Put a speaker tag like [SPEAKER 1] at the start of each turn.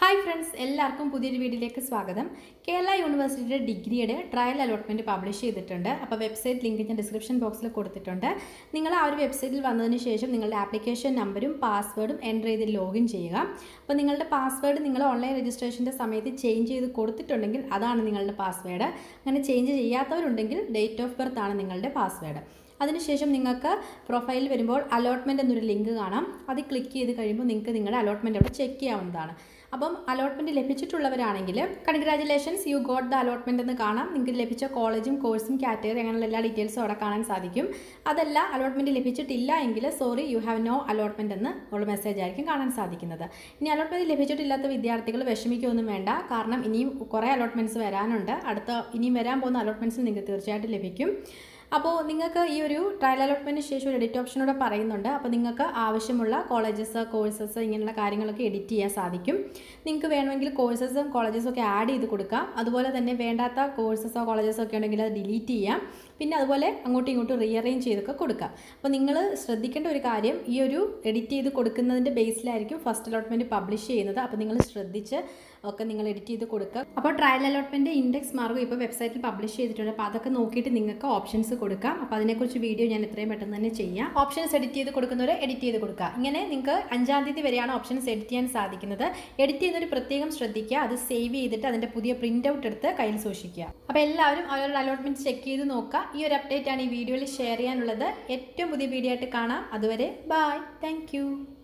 [SPEAKER 1] hi friends എല്ലാവർക്കും പുതിയൊരു വീഡിയോയിലേക്ക് സ്വാഗതം കേരള യൂണിവേഴ്സിറ്റിയുടെ ഡിഗ്രിയുടെ ട്രയൽ അലോട്ട്മെൻറ്റ് പബ്ലിഷ് ചെയ്തിട്ടുണ്ട് അപ്പോൾ വെബ്സൈറ്റ് ലിങ്ക് ഞാൻ ഡിസ്ക്രിപ്ഷൻ ബോക്സിൽ കൊടുത്തിട്ടുണ്ട് നിങ്ങൾ ആ ഒരു വെബ്സൈറ്റിൽ വന്നതിന് ശേഷം നിങ്ങളുടെ ആപ്ലിക്കേഷൻ നമ്പരും പാസ്വേഡും എൻ്റർ ചെയ്ത് ലോഗിൻ ചെയ്യുക അപ്പോൾ നിങ്ങളുടെ പാസ്വേഡ് നിങ്ങൾ ഓൺലൈൻ രജിസ്ട്രേഷൻ്റെ സമയത്ത് ചേഞ്ച് ചെയ്ത് കൊടുത്തിട്ടുണ്ടെങ്കിൽ അതാണ് നിങ്ങളുടെ പാസ്വേഡ് അങ്ങനെ ചേഞ്ച് ചെയ്യാത്തവരുണ്ടെങ്കിൽ ഡേറ്റ് ഓഫ് ബർത്ത് ആണ് നിങ്ങളുടെ പാസ്വേഡ് അതിനുശേഷം നിങ്ങൾക്ക് പ്രൊഫൈലിൽ വരുമ്പോൾ അലോട്ട്മെൻറ്റ് എന്നൊരു ലിങ്ക് കാണാം അത് ക്ലിക്ക് ചെയ്ത് കഴിയുമ്പോൾ നിങ്ങൾക്ക് നിങ്ങളുടെ അലോട്ട്മെൻറ്റ് അവിടെ ചെക്ക് ചെയ്യാവുന്നതാണ് അപ്പം അലോട്ട്മെൻറ്റ് ലഭിച്ചിട്ടുള്ളവരാണെങ്കിൽ congratulations you got the allotment എന്ന് കാണാം നിങ്ങൾക്ക് ലഭിച്ച കോളേജും കോഴ്സും കാറ്റഗറി അങ്ങനെയുള്ള എല്ലാ ഡീറ്റെയിൽസും അവിടെ കാണാൻ സാധിക്കും അതല്ല അലോട്ട്മെൻറ്റ് ലഭിച്ചിട്ടില്ല എങ്കിൽ sorry you have no allotment എന്ന് ഉള്ള മെസ്സേജ് ആയിരിക്കും കാണാൻ സാധിക്കുന്നത് ഇനി അലോട്ട്മെൻറ്റ് ലഭിച്ചിട്ടില്ലാത്ത വിദ്യാർത്ഥികൾ വിഷമിക്കുകയൊന്നും വേണ്ട കാരണം ഇനിയും കുറേ അലോട്ട്മെൻറ്റ്സ് വരാനുണ്ട് അടുത്ത ഇനിയും വരാൻ പോകുന്ന അലോട്ട്മെൻറ്റ്സ് നിങ്ങൾക്ക് തീർച്ചയായിട്ടും ലഭിക്കും അപ്പോൾ നിങ്ങൾക്ക് ഈ ഒരു ട്രയൽ അലോട്ട്മെൻറ്റിന് ശേഷം ഒരു എഡിറ്റ് ഓപ്ഷനോടെ പറയുന്നുണ്ട് അപ്പോൾ നിങ്ങൾക്ക് ആവശ്യമുള്ള കോളേജസ് കോഴ്സസ് ഇങ്ങനെയുള്ള കാര്യങ്ങളൊക്കെ എഡിറ്റ് ചെയ്യാൻ സാധിക്കും നിങ്ങൾക്ക് വേണമെങ്കിൽ കോഴ്സസും കോളേജസും ഒക്കെ ആഡ് ചെയ്ത് കൊടുക്കാം അതുപോലെ തന്നെ വേണ്ടാത്ത കോഴ്സസോ കോളേജസോ ഒക്കെ ഉണ്ടെങ്കിൽ അത് ഡിലീറ്റ് ചെയ്യാം പിന്നെ അതുപോലെ അങ്ങോട്ടും ഇങ്ങോട്ടും റീഅറേഞ്ച് ചെയ്തൊക്കെ കൊടുക്കാം അപ്പോൾ നിങ്ങൾ ശ്രദ്ധിക്കേണ്ട ഒരു കാര്യം ഈ ഒരു എഡിറ്റ് ചെയ്ത് കൊടുക്കുന്നതിൻ്റെ ബേസിലായിരിക്കും ഫസ്റ്റ് അലോട്ട്മെൻറ്റ് പബ്ലിഷ് ചെയ്യുന്നത് അപ്പോൾ നിങ്ങൾ ശ്രദ്ധിച്ച് ഒക്കെ നിങ്ങൾ എഡിറ്റ് ചെയ്ത് കൊടുക്കുക അപ്പോൾ ട്രയൽ അലോട്ട്മെൻറ്റ് ഇൻഡെക്സ് മാർക്കും ഇപ്പോൾ വെബ്സൈറ്റിൽ പബ്ലിഷ് ചെയ്തിട്ടുണ്ട് അപ്പോൾ അതൊക്കെ നോക്കിയിട്ട് നിങ്ങൾക്ക് ഓപ്ഷൻസ് കൊടുക്കാം അപ്പോൾ അതിനെക്കുറിച്ച് വീഡിയോ ഞാൻ എത്രയും പെട്ടെന്ന് തന്നെ ചെയ്യാം ഓപ്ഷൻസ് എഡിറ്റ് ചെയ്ത് കൊടുക്കുന്നവരെ എഡിറ്റ് ചെയ്ത് കൊടുക്കുക ഇങ്ങനെ നിങ്ങൾക്ക് അഞ്ചാം തീയതി വരെയാണ് ഓപ്ഷൻസ് എഡിറ്റ് ചെയ്യാൻ സാധിക്കുന്നത് എഡിറ്റ് ചെയ്യുന്നൊരു പ്രത്യേകം ശ്രദ്ധിക്കുക അത് സേവ് ചെയ്തിട്ട് അതിൻ്റെ പുതിയ പ്രിൻ്റ് ഔട്ട് എടുത്ത് കയ്യിൽ സൂക്ഷിക്കുക അപ്പോൾ എല്ലാവരും അവരുടെ അലോട്ട്മെൻറ്റ് ചെക്ക് ചെയ്ത് നോക്കുക ഈ ഒരു അപ്ഡേറ്റ് ആണ് ഈ വീഡിയോയിൽ ഷെയർ ചെയ്യാനുള്ളത് ഏറ്റവും പുതിയ വീഡിയോ ആയിട്ട് കാണാം അതുവരെ ബായ് താങ്ക്